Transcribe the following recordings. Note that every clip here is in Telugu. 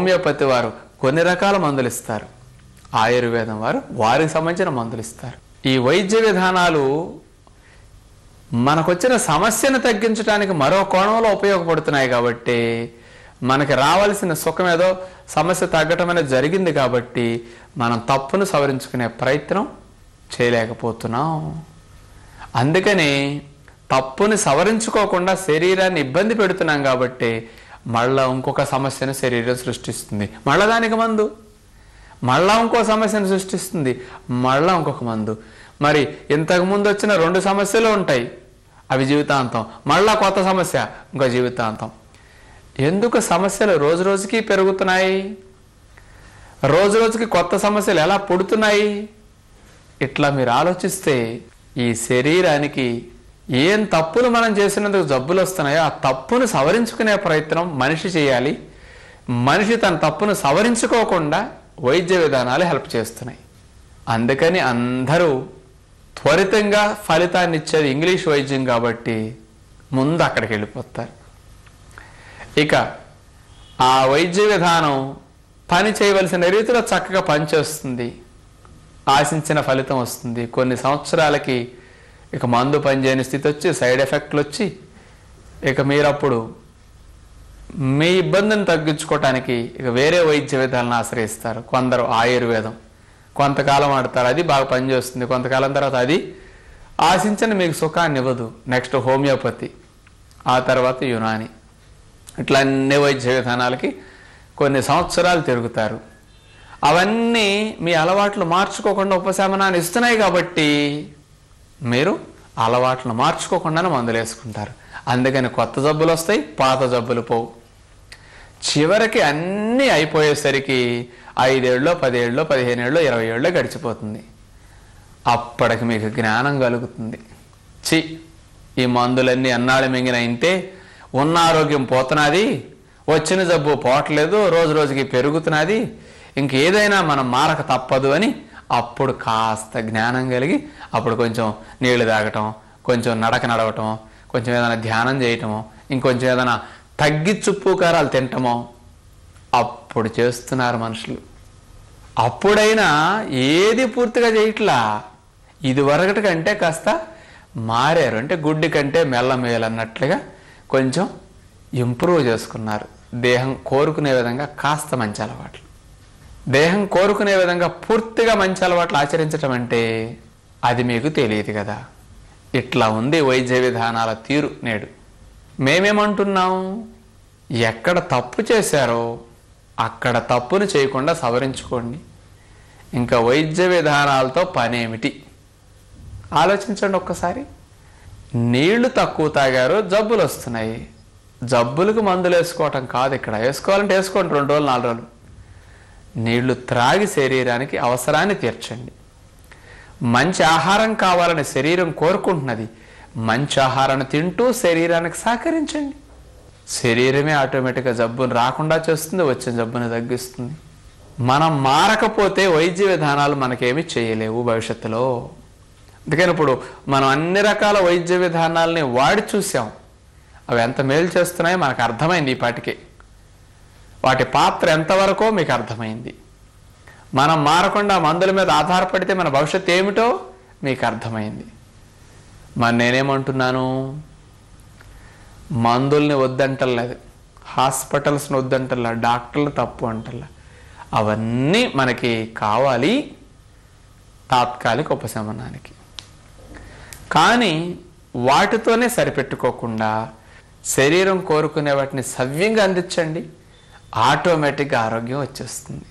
హోమియోపతి వారు కొన్ని రకాల మందులు ఇస్తారు ఆయుర్వేదం వారు వారికి సంబంధించిన మందులు ఇస్తారు ఈ వైద్య విధానాలు మనకొచ్చిన సమస్యను తగ్గించడానికి మరో కోణంలో ఉపయోగపడుతున్నాయి కాబట్టి మనకి రావాల్సిన సుఖం ఏదో సమస్య తగ్గటం అనేది జరిగింది కాబట్టి మనం తప్పును సవరించుకునే ప్రయత్నం చేయలేకపోతున్నాం అందుకని తప్పుని సవరించుకోకుండా శరీరాన్ని ఇబ్బంది పెడుతున్నాం కాబట్టి మళ్ళా ఇంకొక సమస్యను శరీరం సృష్టిస్తుంది మళ్ళా దానికి మందు మళ్ళా ఇంకో సమస్యను సృష్టిస్తుంది మళ్ళా ఇంకొక మందు మరి ఇంతకు ముందు వచ్చిన రెండు సమస్యలు ఉంటాయి అవి జీవితాంతం మళ్ళా కొత్త సమస్య ఇంకో జీవితాంతం ఎందుకు సమస్యలు రోజు రోజుకి పెరుగుతున్నాయి రోజు రోజుకి కొత్త సమస్యలు ఎలా పుడుతున్నాయి ఇట్లా మీరు ఆలోచిస్తే ఈ శరీరానికి ఏం తప్పులు మనం చేసినందుకు జబ్బులు వస్తున్నాయో ఆ తప్పును సవరించుకునే ప్రయత్నం మనిషి చేయాలి మనిషి తన తప్పును సవరించుకోకుండా వైద్య విధానాలు హెల్ప్ చేస్తున్నాయి అందుకని అందరూ త్వరితంగా ఫలితాన్ని ఇచ్చేది ఇంగ్లీష్ వైద్యం కాబట్టి ముందు అక్కడికి వెళ్ళిపోతారు ఇక ఆ వైద్య విధానం పని చేయవలసిన రీతిలో చక్కగా పనిచేస్తుంది ఆశించిన ఫలితం వస్తుంది కొన్ని సంవత్సరాలకి ఇక మందు పనిచేయని స్థితి వచ్చి సైడ్ ఎఫెక్ట్లు వచ్చి ఇక మీరప్పుడు మీ ఇబ్బందిని తగ్గించుకోవటానికి ఇక వేరే వైద్య విధాలను ఆశ్రయిస్తారు కొందరు ఆయుర్వేదం కొంతకాలం ఆడతారు అది బాగా పనిచేస్తుంది కొంతకాలం తర్వాత అది ఆశించిన మీకు సుఖాన్ని ఇవ్వదు నెక్స్ట్ హోమియోపతి ఆ తర్వాత యునాని ఇట్లా అన్ని వైద్య విధానాలకి కొన్ని సంవత్సరాలు తిరుగుతారు అవన్నీ మీ అలవాట్లు మార్చుకోకుండా ఉపశమనాన్ని ఇస్తున్నాయి కాబట్టి మీరు అలవాట్లు మార్చుకోకుండానే మందులు వేసుకుంటారు అందుకని కొత్త జబ్బులు వస్తాయి పాత జబ్బులు పోవు చివరికి అన్నీ అయిపోయేసరికి ఐదేళ్ళలో పదేళ్ళలో పదిహేనేళ్ళలో ఇరవై ఏళ్ళలో గడిచిపోతుంది అప్పటికి మీకు జ్ఞానం కలుగుతుంది చి ఈ మందులన్నీ అన్నాళ్ళు మింగిన ఇంతే ఉన్న ఆరోగ్యం పోతున్నది వచ్చిన జబ్బు పోవట్లేదు రోజు రోజుకి పెరుగుతున్నది ఇంకేదైనా మనం మారక తప్పదు అని అప్పుడు కాస్త జ్ఞానం కలిగి అప్పుడు కొంచెం నీళ్లు తాగటం కొంచెం నడక నడవటం కొంచెం ఏదైనా ధ్యానం చేయటమో ఇంకొంచెం ఏదైనా తగ్గించు కారాలు తింటమో అప్పుడు చేస్తున్నారు మనుషులు అప్పుడైనా ఏది పూర్తిగా చేయట్లా ఇది వరకటి కంటే కాస్త మారారు అంటే గుడ్డి కంటే మెల్లమేలు అన్నట్లుగా కొంచెం ఇంప్రూవ్ చేసుకున్నారు దేహం కోరుకునే విధంగా కాస్త మంచి అలవాట్లు దేహం కోరుకునే విధంగా పూర్తిగా మంచి అలవాట్లు ఆచరించటం అంటే అది మీకు తెలియదు కదా ఇట్లా ఉంది వైద్య విధానాల తీరు నేడు మేమేమంటున్నాం ఎక్కడ తప్పు చేశారో అక్కడ తప్పును చేయకుండా సవరించుకోండి ఇంకా వైద్య విధానాలతో పనేమిటి ఆలోచించండి ఒక్కసారి నీళ్లు తక్కువ తాగారు జబ్బులు వస్తున్నాయి జబ్బులకు మందులు వేసుకోవటం కాదు ఇక్కడ వేసుకోవాలంటే వేసుకోండి రెండు రోజులు నాలుగు రోజులు నీళ్లు త్రాగి శరీరానికి అవసరాన్ని తీర్చండి మంచి ఆహారం కావాలని శరీరం కోరుకుంటున్నది మంచి ఆహారాన్ని తింటూ శరీరానికి సహకరించండి శరీరమే ఆటోమేటిక్గా జబ్బును రాకుండా చేస్తుంది వచ్చిన జబ్బును తగ్గిస్తుంది మనం మారకపోతే వైద్య విధానాలు మనకేమీ చేయలేవు భవిష్యత్తులో అందుకని ఇప్పుడు మనం అన్ని రకాల వైద్య విధానాలని వాడి చూసాం అవి ఎంత మేలు చేస్తున్నాయో మనకు అర్థమైంది ఈ పాటికే వాటి పాత్ర ఎంతవరకో మీకు అర్థమైంది మనం మారకుండా మందుల మీద ఆధారపడితే మన భవిష్యత్తు ఏమిటో మీకు అర్థమైంది మరి నేనేమంటున్నాను మందుల్ని వద్దంటలేదు హాస్పిటల్స్ని వద్దంటల్లా డాక్టర్లు తప్పు అంటల్లా అవన్నీ మనకి కావాలి తాత్కాలిక ఉపశమనానికి కానీ వాటితోనే సరిపెట్టుకోకుండా శరీరం కోరుకునే వాటిని సవ్యంగా అందించండి ఆటోమేటిక్గా ఆరోగ్యం వచ్చేస్తుంది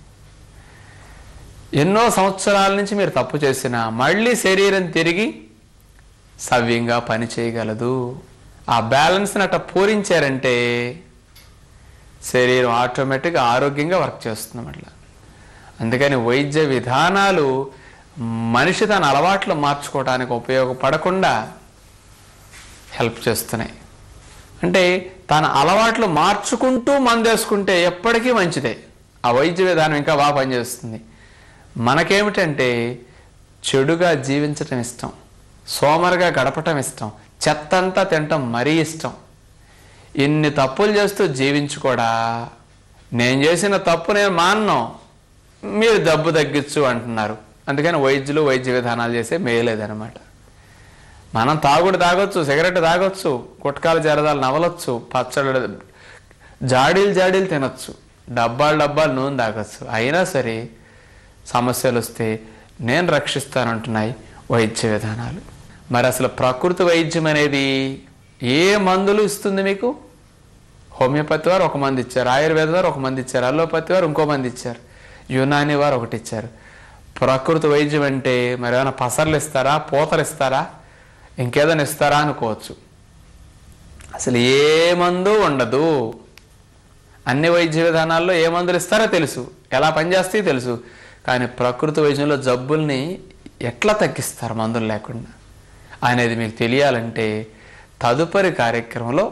ఎన్నో సంవత్సరాల నుంచి మీరు తప్పు చేసినా మళ్ళీ శరీరం తిరిగి సవ్యంగా పని చేయగలదు ఆ బ్యాలెన్స్ని అట్లా పూరించారంటే శరీరం ఆటోమేటిక్గా ఆరోగ్యంగా వర్క్ చేస్తుంది మళ్ళీ అందుకని వైద్య విధానాలు మనిషి తన అలవాట్లు మార్చుకోవడానికి ఉపయోగపడకుండా హెల్ప్ చేస్తున్నాయి అంటే తన అలవాట్లు మార్చుకుంటూ మందేసుకుంటే ఎప్పటికీ మంచిదే ఆ వైద్య విధానం ఇంకా బాగా పనిచేస్తుంది మనకేమిటంటే చెడుగా జీవించటం ఇష్టం సోమరుగా గడపటం ఇష్టం చెత్తంతా తినటం మరీ ఇష్టం ఇన్ని తప్పులు చేస్తూ జీవించి కూడా నేను చేసిన తప్పు నేను మానను మీరు డబ్బు తగ్గించు అంటున్నారు అందుకని వైద్యులు వైద్య విధానాలు చేసే మేలేదనమాట మనం తాగుడు తాగొచ్చు సిగరెట్ తాగొచ్చు గుట్కాలు జరదాలు నవలొచ్చు పచ్చడి జాడీలు జాడీలు తినొచ్చు డబ్బాలు డబ్బాలు నూనె తాగొచ్చు అయినా సరే సమస్యలు వస్తే నేను రక్షిస్తానంటున్నాయి వైద్య విధానాలు మరి అసలు ప్రకృతి వైద్యం అనేది ఏ మందులు ఇస్తుంది మీకు హోమియోపతి వారు ఒక మంది ఇచ్చారు ఆయుర్వేద వారు ఒక మంది ఇచ్చారు అల్లోపతి వారు ఇంకో మంది ఇచ్చారు యునాని వారు ఒకటి ఇచ్చారు ప్రకృతి వైద్యం అంటే మరి ఏమైనా పసర్లు ఇస్తారా పూతలు ఇస్తారా ఇంకేదైనా ఇస్తారా అనుకోవచ్చు అసలు ఏ మందు ఉండదు అన్ని వైద్య విధానాల్లో ఏ మందులు ఇస్తారో తెలుసు ఎలా పనిచేస్తాయో తెలుసు కానీ ప్రకృతి వైద్యంలో జబ్బుల్ని ఎట్లా తగ్గిస్తారు మందులు లేకుండా అనేది మీకు తెలియాలంటే తదుపరి కార్యక్రమంలో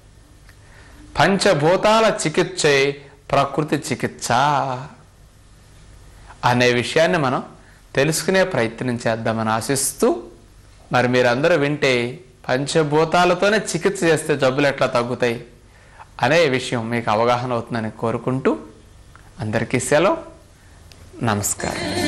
పంచభూతాల చికిత్సే ప్రకృతి చికిత్స అనే విషయాన్ని మనం తెలుసుకునే ప్రయత్నం చేద్దామని ఆశిస్తూ మరి మీరందరూ వింటే పంచభూతాలతోనే చికిత్స చేస్తే జబ్బులు ఎట్లా తగ్గుతాయి అనే విషయం మీకు అవగాహన అవుతుందని కోరుకుంటూ అందరికీ సెలవు నమస్కారం